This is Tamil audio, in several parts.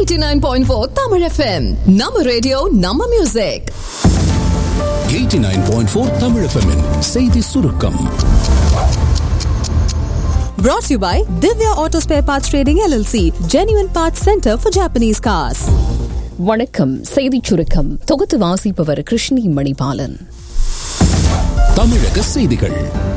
89.4 Tamil FM. நம்ம ரேடியோ நம்ம மியூசிக் 89.4 தமிழ் FM -இன் செய்தி சுருக்கம் Brought to you by Divya Auto Spare Parts Trading LLC, Genuine Parts Center for Japanese Cars. வணக்கம் செய்திச் சுருக்கம் தொகுத்து வாசிப்பவர் கிருஷ்ணி மணிபாலன் தமிழக செய்திகள்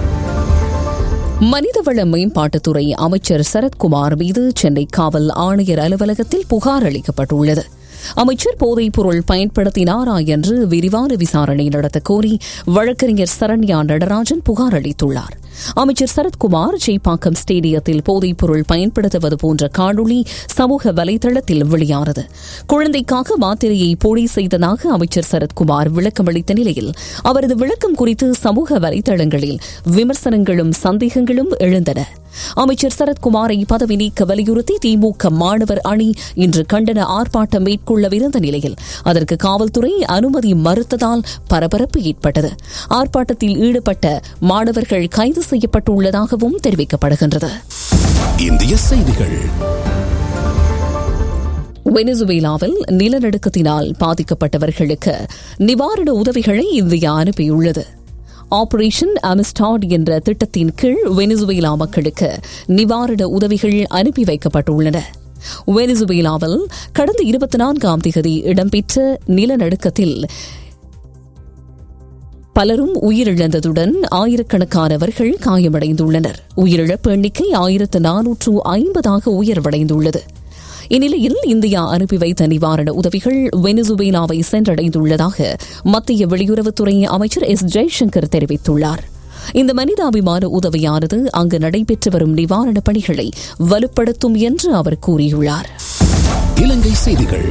மனிதவள மேம்பாட்டுத்துறை அமைச்சர் சரத்குமார் மீது சென்னை காவல் ஆணையர் அலுவலகத்தில் புகார் அளிக்கப்பட்டுள்ளது அமைச்சர் போதைப் பொருள் பயன்படுத்தினாரா என்று விரிவான விசாரணை நடத்த கோரி வழக்கறிஞர் சரண்யா நடராஜன் புகார் அளித்துள்ளார் அமைச்சர் சரத்குமார் சேப்பாக்கம் ஸ்டேடியத்தில் போதைப் பொருள் பயன்படுத்துவது போன்ற காணொளி சமூக வலைதளத்தில் வெளியானது குழந்தைக்காக மாத்திரையை பொடி செய்ததாக அமைச்சர் சரத்குமார் விளக்கமளித்த நிலையில் அவரது விளக்கம் குறித்து சமூக வலைதளங்களில் விமர்சனங்களும் சந்தேகங்களும் எழுந்தன அமைச்சர் சரத்குமாரை பதவி நீக்க வலியுறுத்தி திமுக மாணவர் அணி இன்று கண்டன ஆர்ப்பாட்டம் மேற்கொள்ளவிருந்த நிலையில் அதற்கு காவல்துறை அனுமதி மறுத்ததால் பரபரப்பு ஏற்பட்டது ஆர்ப்பாட்டத்தில் ஈடுபட்ட மாணவர்கள் கைது செய்யப்பட்டுள்ளதாகவும் தெரிவிக்கப்படுகின்றது இந்திய செய்திகள் வெனிசுவேலாவில் நிலநடுக்கத்தினால் பாதிக்கப்பட்டவர்களுக்கு நிவாரண உதவிகளை இந்தியா அனுப்பியுள்ளது ஆபரேஷன் அமிஸ்டாட் என்ற திட்டத்தின் கீழ் வெனிசுவேலா மக்களுக்கு நிவாரண உதவிகள் அனுப்பி வைக்கப்பட்டுள்ளன வெனிசுவேலாவில் கடந்த இருபத்தி நான்காம் தேதி இடம்பெற்ற நிலநடுக்கத்தில் பலரும் உயிரிழந்ததுடன் ஆயிரக்கணக்கானவர்கள் காயமடைந்துள்ளனர் உயிரிழப்பு எண்ணிக்கை ஆயிரத்து நானூற்று ஐம்பதாக உயர்வடைந்துள்ளது இந்நிலையில் இந்தியா அனுப்பி வைத்த நிவாரண உதவிகள் வெனிசுவேலாவை சென்றடைந்துள்ளதாக மத்திய வெளியுறவுத்துறை அமைச்சர் எஸ் ஜெய்சங்கர் தெரிவித்துள்ளார் இந்த மனிதாபிமான உதவியானது அங்கு நடைபெற்று வரும் நிவாரணப் பணிகளை வலுப்படுத்தும் என்று அவர் கூறியுள்ளார் இலங்கை செய்திகள்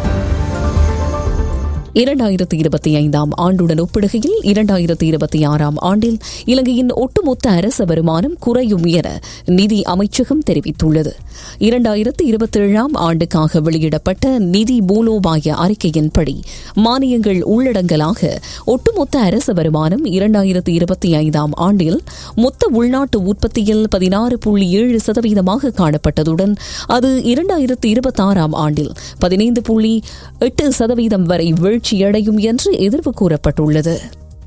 இரண்டாயிரத்தி இருபத்தி ஐந்தாம் ஆண்டுடன் ஒப்பிடுகையில் இரண்டாயிரத்தி இருபத்தி ஆறாம் ஆண்டில் இலங்கையின் ஒட்டுமொத்த அரச வருமானம் குறையும் என நிதி அமைச்சகம் தெரிவித்துள்ளது இரண்டாயிரத்தி இருபத்தி ஏழாம் ஆண்டுக்காக வெளியிடப்பட்ட நிதி மூலோபாய அறிக்கையின்படி மானியங்கள் உள்ளடங்கலாக ஒட்டுமொத்த அரச வருமானம் இரண்டாயிரத்தி இருபத்தி ஐந்தாம் ஆண்டில் மொத்த உள்நாட்டு உற்பத்தியில் பதினாறு புள்ளி ஏழு சதவீதமாக காணப்பட்டதுடன் அது இரண்டாயிரத்தி இருபத்தி ஆறாம் ஆண்டில் பதினைந்து புள்ளி எட்டு சதவீதம் வரை வீழ்ச்சியடையும் என்று எதிர்வு கூறப்பட்டுள்ளது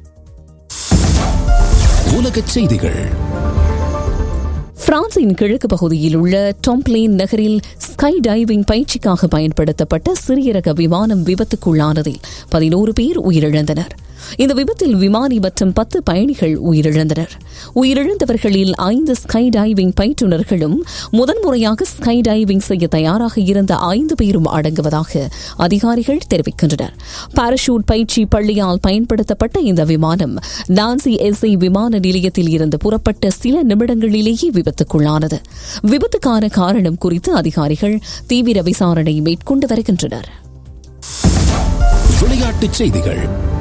உலகச் செய்திகள் பிரான்சின் கிழக்கு பகுதியில் உள்ள டொம்ப்ளேன் நகரில் ஸ்கை டைவிங் பயிற்சிக்காக பயன்படுத்தப்பட்ட சிறிய ரக விமானம் விபத்துக்குள்ளானதில் பதினோரு பேர் உயிரிழந்தனர் இந்த விபத்தில் விமானி மற்றும் பத்து பயணிகள் உயிரிழந்தனர் உயிரிழந்தவர்களில் ஐந்து ஸ்கை டைவிங் பயிற்றுநர்களும் முதன்முறையாக ஸ்கை டைவிங் செய்ய தயாராக இருந்த ஐந்து பேரும் அடங்குவதாக அதிகாரிகள் தெரிவிக்கின்றனர் பாராசூட் பயிற்சி பள்ளியால் பயன்படுத்தப்பட்ட இந்த விமானம் நான்சி எஸ்ஐ விமான நிலையத்தில் இருந்து புறப்பட்ட சில நிமிடங்களிலேயே விபத்துக்குள்ளானது விபத்துக்கான காரணம் குறித்து அதிகாரிகள் தீவிர விசாரணை மேற்கொண்டு வருகின்றனர் விளையாட்டுச் செய்திகள்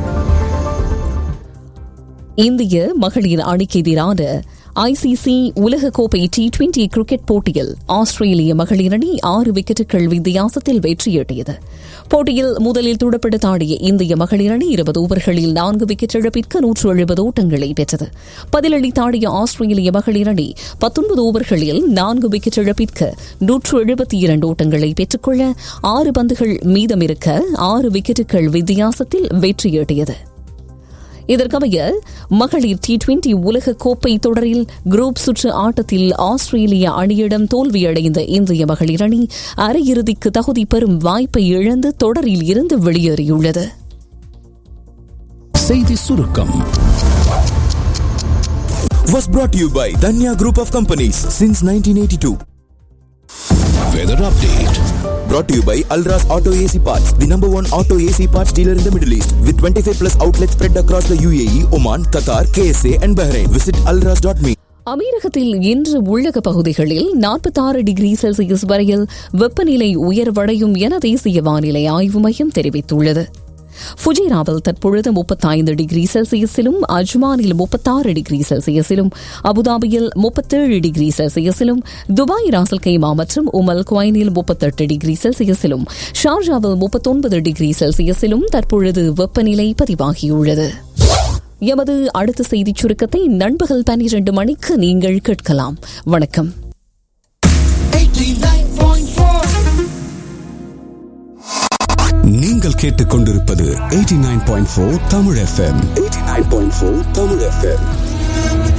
இந்திய மகளிர் அணிக்கு எதிரான ஐசிசி உலகக்கோப்பை டி டுவெண்டி கிரிக்கெட் போட்டியில் ஆஸ்திரேலிய மகளிர் அணி ஆறு விக்கெட்டுகள் வித்தியாசத்தில் வெற்றியீட்டியது போட்டியில் முதலில் துடுப்படுத்தாடிய இந்திய மகளிர் அணி இருபது ஓவர்களில் நான்கு விக்கெட் இழப்பிற்கு நூற்று எழுபது ஓட்டங்களை பெற்றது பதிலளித்தாடிய ஆஸ்திரேலிய மகளிர் அணி பத்தொன்பது ஓவர்களில் நான்கு விக்கெட் இழப்பிற்கு நூற்று எழுபத்தி இரண்டு ஓட்டங்களை பெற்றுக்கொள்ள ஆறு பந்துகள் மீதமிருக்க ஆறு விக்கெட்டுகள் வித்தியாசத்தில் வெற்றியீட்டியது இதற்கமைய மகளிர் டி டுவெண்டி உலக கோப்பை தொடரில் குரூப் சுற்று ஆட்டத்தில் ஆஸ்திரேலிய அணியிடம் தோல்வியடைந்த இந்திய மகளிர் அணி அரையிறுதிக்கு தகுதி பெறும் வாய்ப்பை இழந்து தொடரில் இருந்து வெளியேறியுள்ளது செய்தி சுருக்கம் was brought to you by Danya Group of Companies since 1982. Weather update Brought to you by Alras Auto AC Parts, the number one auto AC parts dealer in the Middle East, with 25 plus outlets spread across the UAE, Oman, Qatar, KSA, and Bahrain. Visit alras.me. அமீரகத்தில் இன்று உள்ளக பகுதிகளில் நாற்பத்தாறு டிகிரி செல்சியஸ் வரையில் வெப்பநிலை உயர்வடையும் என தேசிய வானிலை ஆய்வு மையம் தெரிவித்துள்ளது ஃபுஜேராவில் தற்பொழுது முப்பத்தைந்து டிகிரி செல்சியஸிலும் அஜ்மானில் முப்பத்தாறு டிகிரி செல்சியஸிலும் அபுதாபியில் முப்பத்தேழு டிகிரி செல்சியஸிலும் துபாய் ராசல் கைமா மற்றும் உமல் குவைனில் முப்பத்தெட்டு டிகிரி செல்சியஸிலும் ஷார்ஜாவில் முப்பத்தொன்பது டிகிரி செல்சியஸிலும் தற்பொழுது வெப்பநிலை பதிவாகியுள்ளது எமது அடுத்த செய்திச் சுருக்கத்தை நண்பகல் பன்னிரண்டு மணிக்கு நீங்கள் கேட்கலாம் வணக்கம் நீங்கள் கேட்டுக்கொண்டிருப்பது eighty nine point four Tamil FM eighty nine point four Tamil FM